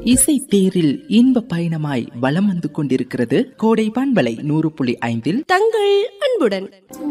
இசை தேரில் இன்ப பயணமாய் வலம் வந்து கொண்டிருக்கிறது கோடை பண்பலை நூறு புள்ளி ஐந்தில் தங்கள் அன்புடன்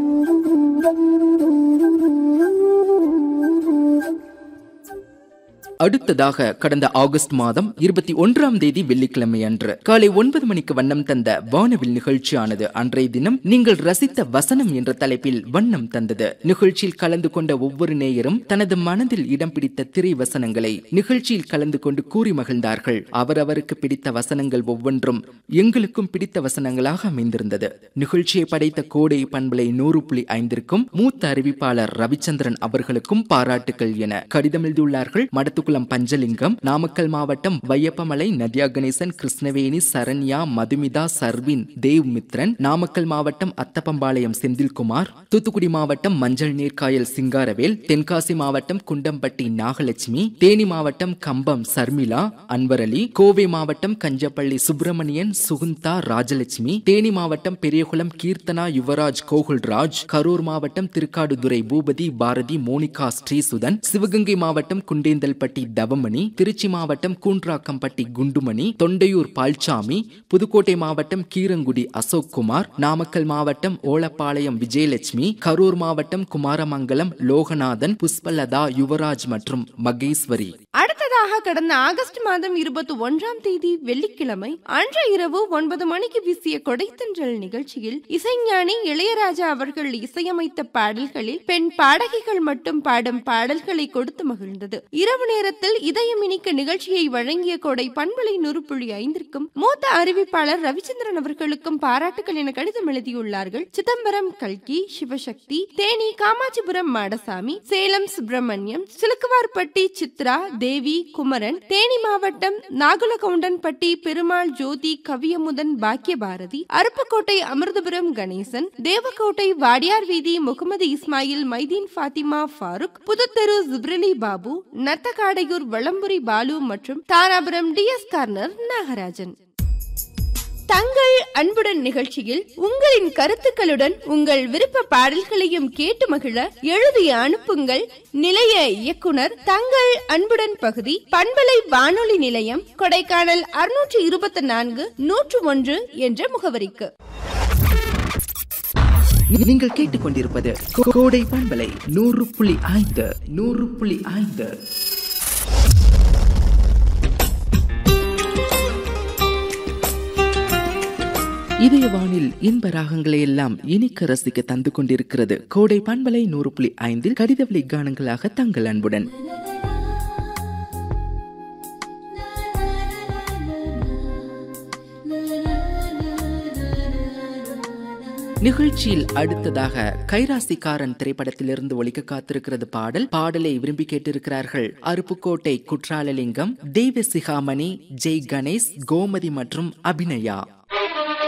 அடுத்ததாக கடந்த ஆகஸ்ட் மாதம் இருபத்தி ஒன்றாம் தேதி வெள்ளிக்கிழமை அன்று காலை ஒன்பது மணிக்கு வண்ணம் தந்த வானவில் நிகழ்ச்சியானது அன்றைய தினம் நீங்கள் ரசித்த வசனம் என்ற தலைப்பில் வண்ணம் தந்தது நிகழ்ச்சியில் கலந்து கொண்ட ஒவ்வொரு நேயரும் தனது மனதில் இடம் பிடித்த திரை வசனங்களை நிகழ்ச்சியில் கலந்து கொண்டு கூறி மகிழ்ந்தார்கள் அவரவருக்கு பிடித்த வசனங்கள் ஒவ்வொன்றும் எங்களுக்கும் பிடித்த வசனங்களாக அமைந்திருந்தது நிகழ்ச்சியை படைத்த கோடை பண்பலை நூறு புள்ளி ஐந்திற்கும் மூத்த அறிவிப்பாளர் ரவிச்சந்திரன் அவர்களுக்கும் பாராட்டுகள் என கடிதம் எழுதியுள்ளார்கள் மடத்துக்குளம் பஞ்சலிங்கம் நாமக்கல் மாவட்டம் வையப்பமலை நதியா கணேசன் கிருஷ்ணவேணி சரண்யா மதுமிதா சர்வின் தேவ் மித்ரன் நாமக்கல் மாவட்டம் அத்தப்பம்பாளையம் செந்தில்குமார் தூத்துக்குடி மாவட்டம் மஞ்சள் நீர்க்காயல் சிங்காரவேல் தென்காசி மாவட்டம் குண்டம்பட்டி நாகலட்சுமி தேனி மாவட்டம் கம்பம் சர்மிளா அன்வரலி கோவை மாவட்டம் கஞ்சப்பள்ளி சுப்பிரமணியன் சுகுந்தா ராஜலட்சுமி தேனி மாவட்டம் பெரியகுளம் கீர்த்தனா யுவராஜ் கோகுல்ராஜ் கரூர் மாவட்டம் திருக்காடுதுறை பூபதி பாரதி மோனிகா ஸ்ரீசுதன் சிவகங்கை மாவட்டம் குண்டேந்தல்பட்டி தவமணி திருச்சி மாவட்டம் கூன்றாக்கம்பட்டி குண்டுமணி தொண்டையூர் பால்சாமி புதுக்கோட்டை மாவட்டம் கீரங்குடி அசோக் குமார் நாமக்கல் மாவட்டம் ஓலப்பாளையம் விஜயலட்சுமி கரூர் மாவட்டம் குமாரமங்கலம் லோகநாதன் புஷ்பலதா யுவராஜ் மற்றும் மகேஸ்வரி அடுத்ததாக கடந்த ஆகஸ்ட் மாதம் இருபத்தி ஒன்றாம் தேதி வெள்ளிக்கிழமை அன்று இரவு ஒன்பது மணிக்கு வீசிய கொடைத்தன்றல் நிகழ்ச்சியில் இசைஞானி இளையராஜா அவர்கள் இசையமைத்த பாடல்களில் பெண் பாடகிகள் மட்டும் பாடும் பாடல்களை கொடுத்து மகிழ்ந்தது இரவு நேரத்தில் இதயம் இனிக்க நிகழ்ச்சியை வழங்கிய கொடை பண்பலை நூறு புள்ளி ஐந்திற்கும் மூத்த அறிவிப்பாளர் ரவிச்சந்திரன் அவர்களுக்கும் பாராட்டுகள் என கடிதம் எழுதியுள்ளார்கள் சிதம்பரம் கல்கி சிவசக்தி தேனி காமாட்சிபுரம் மாடசாமி சேலம் சுப்பிரமணியம் சிலுக்குவார்பட்டி சித்ரா தேவி குமரன் தேனி மாவட்டம் நாகுலகவுண்டன்பட்டி பெருமாள் ஜோதி கவியமுதன் பாக்கியபாரதி அருப்புக்கோட்டை அமிர்தபுரம் கணேசன் தேவக்கோட்டை வாடியார் வீதி முகமது இஸ்மாயில் மைதீன் ஃபாத்திமா ஃபாரூக் புதுத்தெரு ஜிப்ரலி பாபு நத்தக்காடையூர் வளம்புரி பாலு மற்றும் Dharapuram T S corner Nagarajan தங்கள் அன்புடன் நிகழ்ச்சியில் உங்களின் கருத்துக்களுடன் உங்கள் விருப்ப பாடல்களையும் கேட்டு மகிழ எழுதி அனுப்புங்கள் நிலைய இயக்குனர் தங்கள் அன்புடன் பகுதி பண்பலை வானொலி நிலையம் கொடைக்கானல் அறுநூற்று இருபத்தி நான்கு நூற்று ஒன்று என்ற முகவரிக்கு நீங்கள் கேட்டுக்கொண்டிருப்பது கோ- கோடை பண்பலை நூறு புள்ளி ஐந்து நூறு புள்ளி ஐந்து இதய வானில் இன்ப ராகங்களை எல்லாம் இனிக்க ரசிக்க தந்து கொண்டிருக்கிறது கோடை பண்பலை நூறு புள்ளி ஐந்தில் கடிதவெளி கானங்களாக தங்கள் அன்புடன் நிகழ்ச்சியில் அடுத்ததாக கைராசிக்காரன் திரைப்படத்திலிருந்து ஒலிக்க காத்திருக்கிறது பாடல் பாடலை விரும்பி கேட்டிருக்கிறார்கள் அருப்புக்கோட்டை குற்றாலலிங்கம் தெய்வ சிகாமணி ஜெய் கணேஷ் கோமதி மற்றும் அபிநயா